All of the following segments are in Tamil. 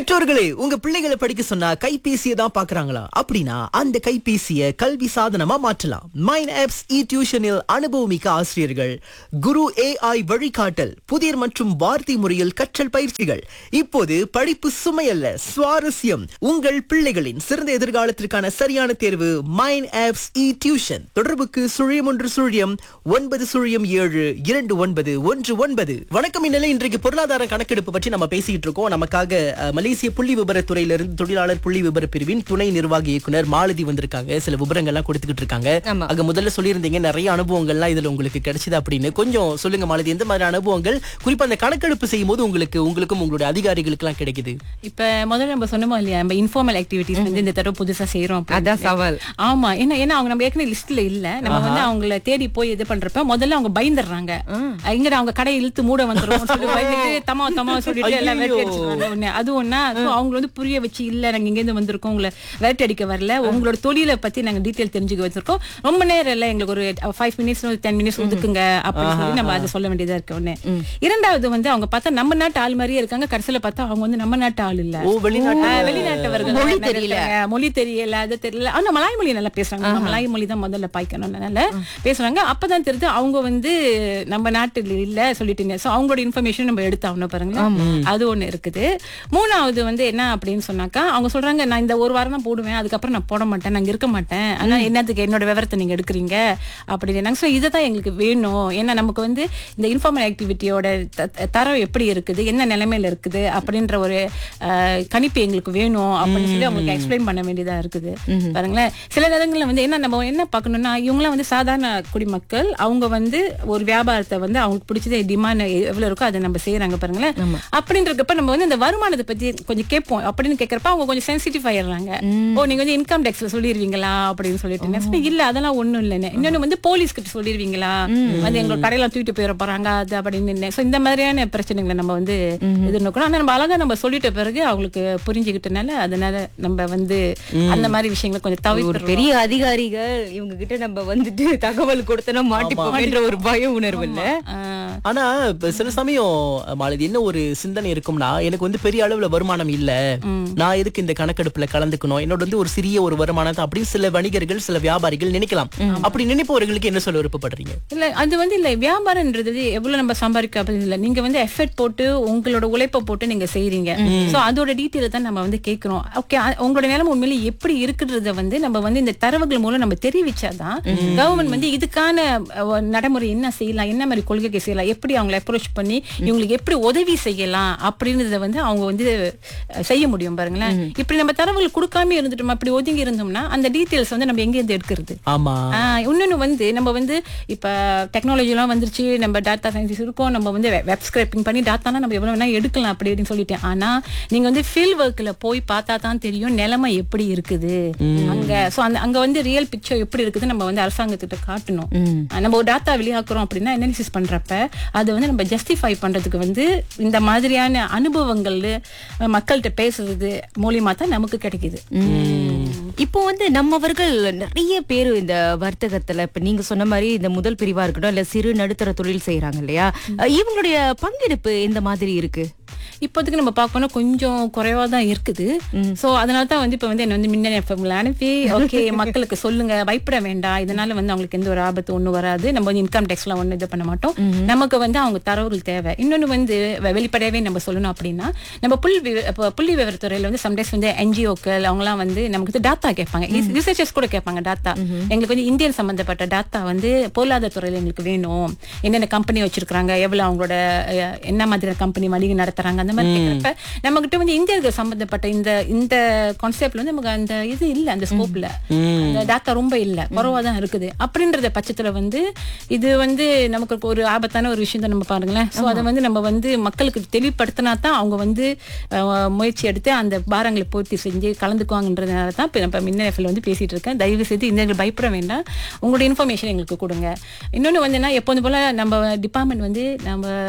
பெற்றோர்களே உங்க பிள்ளைகளை படிக்க சொன்னா கைபேசியை தான் பாக்குறாங்களா அப்படின்னா அந்த கைபேசியை கல்வி சாதனமா மாற்றலாம் மைன் ஆப்ஸ் இ டியூஷனில் அனுபவமிக்க ஆசிரியர்கள் குரு ஏஐ வழிகாட்டல் புதிர் மற்றும் வார்த்தை முறையில் கற்றல் பயிற்சிகள் இப்போது படிப்பு சுமையல்ல சுவாரஸ்யம் உங்கள் பிள்ளைகளின் சிறந்த எதிர்காலத்திற்கான சரியான தேர்வு மைன் ஆப்ஸ் இ டியூஷன் தொடர்புக்கு சுழியம் ஒன்று சுழியம் ஒன்பது சுழியம் ஏழு இரண்டு ஒன்பது ஒன்று ஒன்பது வணக்கம் இந்நிலை இன்றைக்கு பொருளாதார கணக்கெடுப்பு பற்றி நம்ம பேசிட்டு இருக்கோம் நமக்காக அஹ், மலேசிய புள்ளி விவரத்துறையிலிருந்து தொழிலாளர் புள்ளி விவர பிரிவின் துணை நிர்வாக இயக்குனர் மாலதி வந்திருக்காங்க சில விவரங்கள்லாம் கொடுத்துக்கிட்டு இருக்காங்க ஆமா. அங்க முதல்ல சொல்லியிருந்தீங்க நிறைய அனுபவங்கள்லாம் இதுல உங்களுக்கு கிடைச்சது அப்படின்னு கொஞ்சம் சொல்லுங்க மாலதி எந்த மாதிரி அனுபவங்கள் குறிப்பா அந்த கணக்கெடுப்பு செய்யும் போது உங்களுக்கு உங்களுக்கும் உங்களுடைய அதிகாரிகளுக்கு எல்லாம் கிடைக்குது இப்ப முதல்ல நம்ம சொன்னோமோ இல்லையா நம்ம இன்ஃபார்மல் ஆக்டிவிட்டிஸ் வந்து இந்த தடவை புதுசா செய்யறோம் அப்படின்னு. அதான் சவால் ஆமா என்ன ஏன்னா அவங்க நம்ம ஏற்கனவே லிஸ்ட்ல இல்ல நம்ம வந்து அவங்கள தேடி போய் இது பண்றப்ப முதல்ல அவங்க பயந்துடுறாங்க எங்கடா அவங்க கடை இழுத்து மூட வந்துரும் சொல்லி பயந்துட்டு தமா தமா சொல்லிட்டு எல்லாம் விரட்டி அடிச்சிடுறாங்க உடனே அது ஒண்ணா so அவங்க வந்து புரிய வச்சு இல்ல நாங்க இங்க இருந்து வந்திருக்கோம் உங்களை விரட்டி அடிக்க வரல உங்களோட தொழிலை பத்தி நாங்க டீடைல் தெரிஞ்சுக்க வச்சிருக்கோம் ரொம்ப நேரம் இல்ல எங்களுக்கு ஒரு ஃபைவ் மினிட்ஸ் டென் மினிட்ஸ் ஒதுக்குங்க அப்படின்னு சொல்லி நம்ம அதை சொல்ல வேண்டியதா இருக்கு ஒண்ணு இரண்டாவது வந்து அவங்க பார்த்தா நம்ம நாட்டு ஆள் மாதிரியே இருக்காங்க கடைசியில பார்த்தா அவங்க வந்து நம்ம நாட்டு ஆள் இல்ல ஓ வெளிநாட்டு ஆஹ் வெளிநாட்டவர்கள் மொழி நிறைய தெரியல. இருக்காங்க. மொழி தெரியல அது தெரியல ஆனா மலாய் மொழி நல்லா பேசுறாங்க நம்ம மலாய் மொழி தான் முதல்ல பாய்க்கணும் நல்லா பேசுறாங்க அப்பதான் தெரியுது அவங்க வந்து நம்ம நாட்டுல இல்ல சொல்லிட்டீங்க சோ அவங்களோட இன்ஃபர்மேஷன் நம்ம எடுத்தாகணும் பாருங்களேன் அது ஒண்ணு இருக்குது மூணாவது வந்து என்ன அப்படின்னு சொன்னாக்கா அவங்க சொல்றாங்க நான் இந்த ஒரு வாரம் தான் போடுவேன் அதுக்கப்புறம் நான் போட மாட்டேன் நான் இங்க இருக்க மாட்டேன் ஆனா என்னத்துக்கு என்னோட விவரத்தை நீங்க எடுக்கிறீங்க அப்படின்னு சோ இதை தான் எங்களுக்கு வேணும் ஏன்னா நமக்கு வந்து இந்த இன்ஃபார்மல் ஆக்டிவிட்டியோட தரம் எப்படி இருக்குது என்ன நிலைமையில இருக்குது அப்படின்ற ஒரு அஹ், கணிப்பு எங்களுக்கு வேணும் அப்படின்னு சொல்லி அவங்களுக்கு எக்ஸ்பிளைன் பண்ண வேண்டியதா இருக்குது பாருங்களேன் சில நேரங்கள்ல வந்து என்ன நம்ம என்ன பார்க்கணும்னா இவங்களாம் வந்து சாதாரண குடிமக்கள் அவங்க வந்து ஒரு வியாபாரத்தை வந்து அவங்களுக்கு பிடிச்சது டிமாண்ட் எவ்வளவு இருக்கோ அதை நம்ம செய்யறாங்க பாருங்களேன் அப்படின்றப்ப நம்ம வந்து இந்த வருமானத்தை பத்தி கொஞ்சம் கேட்போம் அப்படின்னு கேட்கறப்ப அவங்க கொஞ்சம் சென்சிட்டிவ் ஆயிடுறாங்க ஓ நீங்க வந்து இன்கம் டேக்ஸ்ல சொல்லிடுவீங்களா அப்படின்னு சொல்லிட்டு நான் சொன்னேன், இல்ல அதெல்லாம் ஒண்ணும் இல்லைன்னு இன்னொன்னு வந்து போலீஸ் கிட்ட சொல்லிடுவீங்களா வந்து எங்களோட கடையில தூக்கிட்டு போயிட போறாங்க அது அப்படின்னு சோ இந்த மாதிரியான பிரச்சனைகளை நம்ம வந்து எதிர்நோக்கணும் ஆனா நம்ம அழகா நம்ம சொல்லிட்ட பிறகு அவங்களுக்கு புரிஞ்சுக்கிட்டனால அதனால நம்ம வந்து அந்த மாதிரி விஷயங்களை கொஞ்சம் ஒரு தவிர்த்து பெரிய அதிகாரிகள் இவங்க கிட்ட நம்ம வந்துட்டு தகவல் கொடுத்தனா மாட்டிப்போம்ன்ற ஒரு பய உணர்வு இல்ல ஆனா இப்ப சில சமயம் மாலதி என்ன ஒரு சிந்தனை இருக்கும்னா எனக்கு வந்து பெரிய அளவுல வருமானம் இல்ல நான் எதுக்கு இந்த கணக்கெடுப்புல கலந்துக்கணும் என்னோட வந்து ஒரு சிறிய ஒரு வருமானம் தான் அப்படின்னு சில வணிகர்கள் சில வியாபாரிகள் நினைக்கலாம் அப்படி நினைப்பவர்களுக்கு என்ன சொல்ல விருப்பப்படுறீங்க இல்ல அது வந்து இல்ல வியாபாரம்ன்றது எவ்வளவு நம்ம சம்பாதிக்க அப்படி இல்ல நீங்க வந்து எஃபர்ட் போட்டு உங்களோட உழைப்பை போட்டு நீங்க செய்றீங்க சோ அதோட டீட்டெயில் தான் நம்ம வந்து கேக்குறோம் ஓகே உங்களோட நிலைமை உண்மையில எப்படி இருக்குன்றத வந்து நம்ம வந்து இந்த தரவுகள் மூலம் நம்ம தெரிவிச்சாதான் கவர்மெண்ட் வந்து இதுக்கான அஹ், நடைமுறை என்ன செய்யலாம் என்ன மாதிரி கொள்கைகள் செய்யலாம் எப்படி அவங்களை அப்ரோச் பண்ணி இவங்களுக்கு எப்படி உதவி செய்யலாம் அப்படின்றத வந்து அவங்க வந்து அஹ், செய்ய முடியும் பாருங்களேன் இப்படி நம்ம தரவுகள் கொடுக்காம இருந்துட்டோம் அப்படி ஒதுங்கி இருந்தோம்னா அந்த டீட்டெயில்ஸ் வந்து நம்ம எங்க இருந்து எடுக்கிறது ஆமா ஆஹ் இன்னொன்னு வந்து நம்ம வந்து இப்ப டெக்னாலஜி எல்லாம் வந்துருச்சு நம்ம டேட்டா சயின்ஸ் இருக்கோம் நம்ம வந்து வெப் ஸ்கிரேப்பிங் பண்ணி டேட்டாலாம் நம்ம எவ்வளவு வேணா எடுக்கலாம் அப்படி அப்படின்னு சொல்லிட்டேன் ஆனா நீங்க வந்து ஃபீல்ட் ஒர்க்ல போய் பார்த்தா தான் தெரியும் நிலைமை எப்படி இருக்குது அங்க சோ அந்த அங்க வந்து ரியல் பிக்சர் எப்படி இருக்குது நம்ம வந்து அரசாங்கத்திட்ட காட்டணும் ஆஹ் நம்ம ஒரு டேட்டா வெளியாக்குறோம் அப்படின்னா அனாலிசிஸ் பண்றப்ப அதை வந்து நம்ம ஜஸ்டிஃபை பண்றதுக்கு வந்து இந்த மாதிரியான அனுபவங்கள் அஹ் மக்கள்கிட்ட பேசுறது மூலியமா தான் நமக்கு கிடைக்குது இப்போ வந்து நம்மவர்கள் நிறைய பேர் இந்த வர்த்தகத்துல இப்ப நீங்க சொன்ன மாதிரி இந்த முதல் பிரிவா இருக்கட்டும் இல்ல சிறு நடுத்தர தொழில் செய்யறாங்க இல்லையா அஹ் இவங்களுடைய பங்கெடுப்பு எந்த மாதிரி இருக்கு இப்போதைக்கு நம்ம பார்க்கணும் கொஞ்சம் குறைவா தான் இருக்குது சோ அதனால தான் வந்து இப்ப வந்து என்ன வந்து மின்னணு எஃப்எம்ல அனுப்பி ஓகே மக்களுக்கு சொல்லுங்க பயப்பட வேண்டாம் இதனால வந்து அவங்களுக்கு எந்த ஒரு ஆபத்து ஒண்ணும் வராது நம்ம வந்து இன்கம் டேக்ஸ் எல்லாம் ஒண்ணு இது பண்ண மாட்டோம் நமக்கு வந்து அவங்க தரவுகள் தேவை இன்னொன்னு வந்து வெ- வெளிப்படையாவே நம்ம சொல்லணும் அப்படின்னா நம்ம புள்ளி விவ- இப்ப புள்ளி விவரத்துறையில வந்து சம்டைம்ஸ் வந்து என்ஜிஓக்கள் அவங்கலாம் வந்து நமக்கு வந்து டாட்டா கேட்பாங்க ரிசர்ச்சர்ஸ் கூட கேட்பாங்க டாட்டா எங்களுக்கு வந்து இந்தியன் சம்பந்தப்பட்ட டாட்டா வந்து பொருளாதார துறையில எங்களுக்கு வேணும் என்னென்ன கம்பெனி வச்சிருக்காங்க எவ்வளவு அவங்களோட அஹ், என்ன மாதிரியான கம்பெனி வணிகம் நடத்துறாங்க அந்த மாதிரி கேட்கறப்ப நம்ம கிட்ட வந்து இந்தியர்கள் சம்பந்தப்பட்ட இந்த இந்த கான்செப்ட்ல வந்து நமக்கு அந்த இது இல்ல அந்த ஸ்கோப்ல அந்த டாட்டா ரொம்ப இல்ல குறைவா தான் இருக்குது அப்படின்றத பட்சத்துல வந்து இது வந்து நமக்கு ஒரு ஆபத்தான ஒரு விஷயம் தான் நம்ம பாருங்களேன் சோ அதை வந்து நம்ம வந்து மக்களுக்கு தெளிவுபடுத்தினா தான் அவங்க வந்து அஹ், முயற்சி எடுத்து அந்த பாரங்களை பூர்த்தி செஞ்சு கலந்துக்குவாங்கன்றதுனால தான் இப்போ நம்ம மின்னஃபில் வந்து பேசிட்டு இருக்கேன் தயவு செய்து இந்தியர்கள் பயப்பட வேண்டாம் உங்களோட இன்ஃபர்மேஷன் எங்களுக்கு கொடுங்க இன்னொன்னு வந்து என்ன எப்போதும் போல நம்ம டிபார்ட்மெண்ட் வந்து நம்ம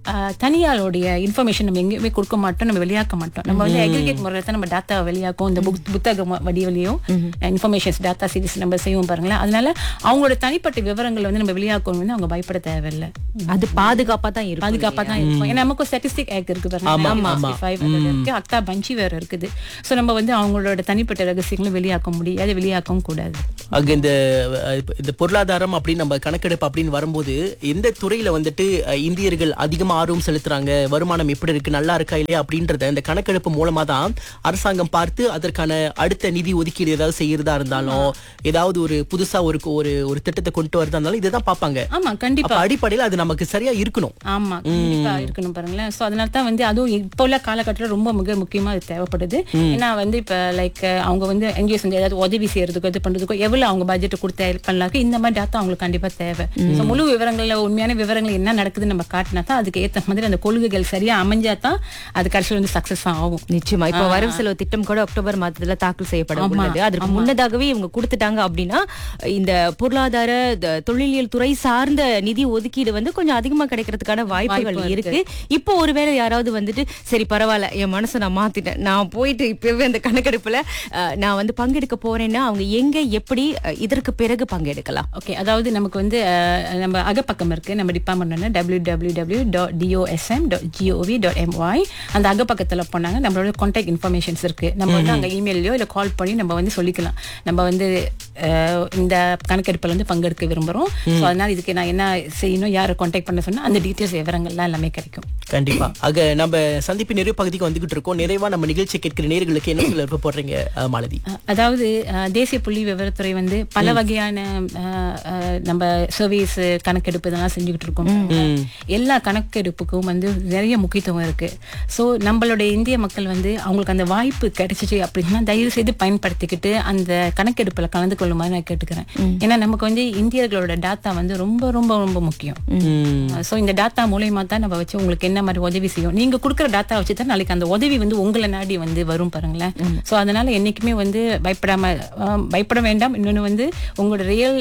ஆஹ், தனியாருடைய இன்ஃபர்மேஷன் நம்ம எங்கேயுமே கொடுக்க மாட்டோம் நம்ம வெளியாக்க மாட்டோம் நம்ம வந்து அக்ரிகேட் முறையில் தான் நம்ம டேட்டா வெளியாக்கும் இந்த புக் புத்தக ம- வடிவிலையும் இன்ஃபர்மேஷன்ஸ் டேட்டா சீரிஸ் நம்ம செய்வோம் பாருங்களேன் அதனால அவங்களோட தனிப்பட்ட விவரங்களை வந்து நம்ம வெளியாக்கணும் வந்து அவங்க பயப்பட தேவையில்லை அது பாதுகாப்பா தான் இருக்கும் பாதுகாப்பா தான் இருக்கும் ஏன்னா நமக்கு ஸ்டாட்டிஸ்டிக் ஆக்ட் இருக்கு ஆமா, பாருங்க ஆமா. 65 அதுல இருக்கு அக்டா பஞ்சி வேற இருக்குது சோ நம்ம வந்து அவங்களோட தனிப்பட்ட ரகசியங்களும் வெளியாக்க முடியாது வெளியாக்கவும் கூடாது அங்க இந்த அஹ், இப்ப இந்த பொருளாதாரம் அப்படின்னு நம்ம கணக்கெடுப்பு அப்படின்னு வரும்போது எந்த துறையில வந்துட்டு அஹ், இந்தியர்கள் அதிகமா ஆர்வம் செலுத்துறாங்க வருமானம் எப்படி இருக்கு நல்லா இருக்கா இல்லையா அப்படின்றத இந்த கணக்கெடுப்பு மூலமா தான் அரசாங்கம் பார்த்து அதற்கான அடுத்த நிதி ஒதுக்கீடு ஏதாவது செய்யறதா இருந்தாலும் ஏதாவது ஒரு புதுசா ஒரு ஒரு ஒரு திட்டத்தை கொண்டு வரதா இருந்தாலும் இதை தான் பார்ப்பாங்க ஆமா கண்டிப்பா அப்ப அடிப்படையில் அது நமக்கு சரியா இருக்கணும் ஆமா கண்டிப்பா இருக்கணும் பாருங்களேன் சோ அதனால தான் வந்து அதுவும் இப்போ உள்ள காலகட்டத்தில் ரொம்ப மிக முக்கியமா அது தேவைப்படுது ஏன்னா வந்து இப்ப லைக் அவங்க வந்து எங்கேயும் செஞ்சு ஏதாவது உதவி செய்யறதுக்கோ இது பண்றதுக்கோ எவ்வளவு அவங்க பட்ஜெட் கொடுத்து ஹெல்ப் பண்ணலாம் இந்த மாதிரி டேட்டா அவங்களுக்கு கண்டிப்பா தேவை So, முழு விவரங்கள்ல உண்மையான விவரங்கள் என்ன நடக்குதுன்னு நம்ம காட்டினா தான் அதுக்கு ஏத்த மாதிரி அந்த கொள்கைகள் சரியா அமைஞ்சா தான் அது கடைசியில் வந்து சக்சஸ் ஆகும் நிச்சயமா இப்ப வரவு செலவு திட்டம் கூட அக்டோபர் மாதத்துல தாக்கல் செய்யப்பட ஆமா, உள்ளது அதற்கு முன்னதாகவே இவங்க கொடுத்துட்டாங்க அப்படின்னா இந்த பொருளாதார த- தொழிலியல் துறை சார்ந்த நிதி ஒதுக்கீடு வந்து கொஞ்சம் அதிகமா கிடைக்கிறதுக்கான வாய்ப்புகள் இருக்கு இப்போ ஒருவேளை யாராவது வந்துட்டு சரி பரவாயில்ல என் மனசை நான் மாத்திட்டேன் நான் போயிட்டு இப்பவே அந்த கணக்கெடுப்புல அஹ், நான் வந்து பங்கெடுக்க போறேன்னா அவங்க எங்க எப்படி அஹ், இதற்கு பிறகு பங்கெடுக்கலாம் ஓகே அதாவது நமக்கு வந்து அஹ், நம்ம அகப்பக்கம் இருக்கு நம்ம department W W W dot D O S M dot G O V dot M Y அந்த அகப்பக்கத்துல போனாங்க நம்மளோட கான்டாக்ட் இன்ஃபர்மேஷன்ஸ் இருக்கு நம்ம வந்து அங்க இமெயிலையோ இல்ல கால் பண்ணி நம்ம வந்து சொல்லிக்கலாம் நம்ம வந்து அஹ், இந்த கணக்கெடுப்புல வந்து பங்கெடுக்க விரும்புறோம் ஸோ அதனால இதுக்கு நான் என்ன செய்யணும் யாரை கான்டாக்ட் பண்ண சொன்னா அந்த டீட்டெயில்ஸ் விவரங்கள்லாம் எல்லாமே கிடைக்கும் கண்டிப்பா ஆக நம்ம சந்திப்பு நிறைவு பகுதிக்கு வந்துகிட்டு இருக்கோம் நிறைவா நம்ம நிகழ்ச்சி கேட்கிற நேர்களுக்கு என்ன சொல்ல விருப்ப போடுறீங்க அஹ், மாலதி அஹ் அதாவது அஹ், தேசிய புள்ளி விவரத்துறை வந்து பல வகையான அஹ், அஹ், நம்ம சர்வீஸ் கணக்கெடுப்பு இதெல்லாம் செஞ்சுக்கிட்டு இருக்கோம் எல்லா கணக்கெடுப்புக்கும் வந்து நிறைய முக்கியத்துவம் இருக்கு ஸோ நம்மளுடைய இந்திய மக்கள் வந்து அவங்களுக்கு அந்த வாய்ப்பு கிடைச்சிச்சு அப்படின்னா தயவு செய்து பயன்படுத்திக்கிட்டு அந்த கணக்கெடுப்புல கலந்து கொள்ளுமாறு நான் கேட்டுக்கிறேன் ஏன்னா நமக்கு வந்து இந்தியர்களோட டேட்டா வந்து ரொம்ப ரொம்ப ரொம்ப முக்கியம் ஸோ இந்த டேட்டா மூலயமா தான் நம்ம வச்சு உங்களுக்கு என்ன மாதிரி உதவி செய்யும் நீங்க கொடுக்குற டேட்டா வச்சு தான் நாளைக்கு அந்த உதவி வந்து உங்களை நாடி வந்து வரும் பாருங்களேன் ஸோ அதனால என்னைக்குமே வந்து பயப்படாம அஹ், பயப்பட வேண்டாம் இன்னொன்று வந்து உங்களோட ரியல்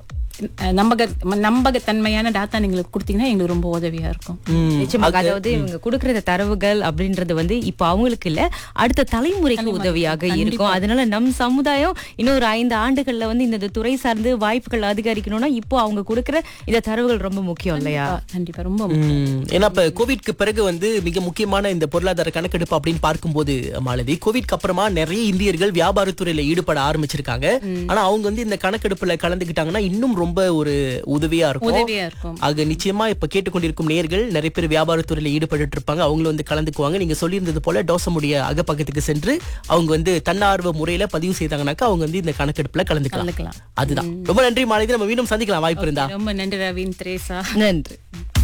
நம்பக நம்பகத்தன்மையான டேட்டா நீங்க கொடுத்தீங்கன்னா எங்களுக்கு ரொம்ப உதவியா இருக்கும் நிச்சயமாக அதாவது இவங்க கொடுக்கிற தரவுகள் அப்படின்றது வந்து இப்போ அவங்களுக்கு இல்ல அடுத்த தலைமுறைக்கு உதவியாக இருக்கும் அதனால நம் சமுதாயம் இன்னொரு ஐந்து ஆண்டுகள்ல வந்து இந்த துறை சார்ந்து வாய்ப்புகள் அதிகரிக்கணும்னா இப்போ அவங்க கொடுக்கிற இந்த தரவுகள் ரொம்ப முக்கியம் இல்லையா கண்டிப்பா, கண்டிப்பா ரொம்ப முக்கியம். ம், ஏன்னா இப்ப கோவிட்க்கு பிறகு வந்து மிக முக்கியமான இந்த பொருளாதார கணக்கெடுப்பு அப்படின்னு பார்க்கும்போது மாலதி கோவிட்க்கு அப்புறமா நிறைய இந்தியர்கள் வியாபாரத்துறையில ஈடுபட ஆரம்பிச்சிருக்காங்க ஆனா அவங்க வந்து இந்த கணக்கெடுப்புல கலந்துக்கிட்டாங்கன்னா இன்னும் ரொம்ப ஒரு உதவியா இருக்கும் உதவியா இருக்கும் ஆக நிச்சயமா இப்ப கேட்டுக்கொண்டிருக்கும் நேர்கள் நிறைய பேர் வியாபாரத்துறையில ஈடுபட்டு இருப்பாங்க அவங்களும் வந்து கலந்துக்குவாங்க நீங்க சொல்லியிருந்தது போல டோசமுடைய அகப்பக்கத்துக்கு சென்று அவங்க வந்து தன்னார்வ முறையில பதிவு செய்தாங்கன்னாக்கா அவங்க வந்து இந்த கணக்கெடுப்புல கலந்துக்கலாம் கலந்துக்கலாம் அதுதான் ரொம்ப நன்றி மாலதி நம்ம மீண்டும் சந்திக்கலாம் வாய்ப்பு இருந்தா ரொம்ப நன்றி ரவீன் திரேசா நன்றி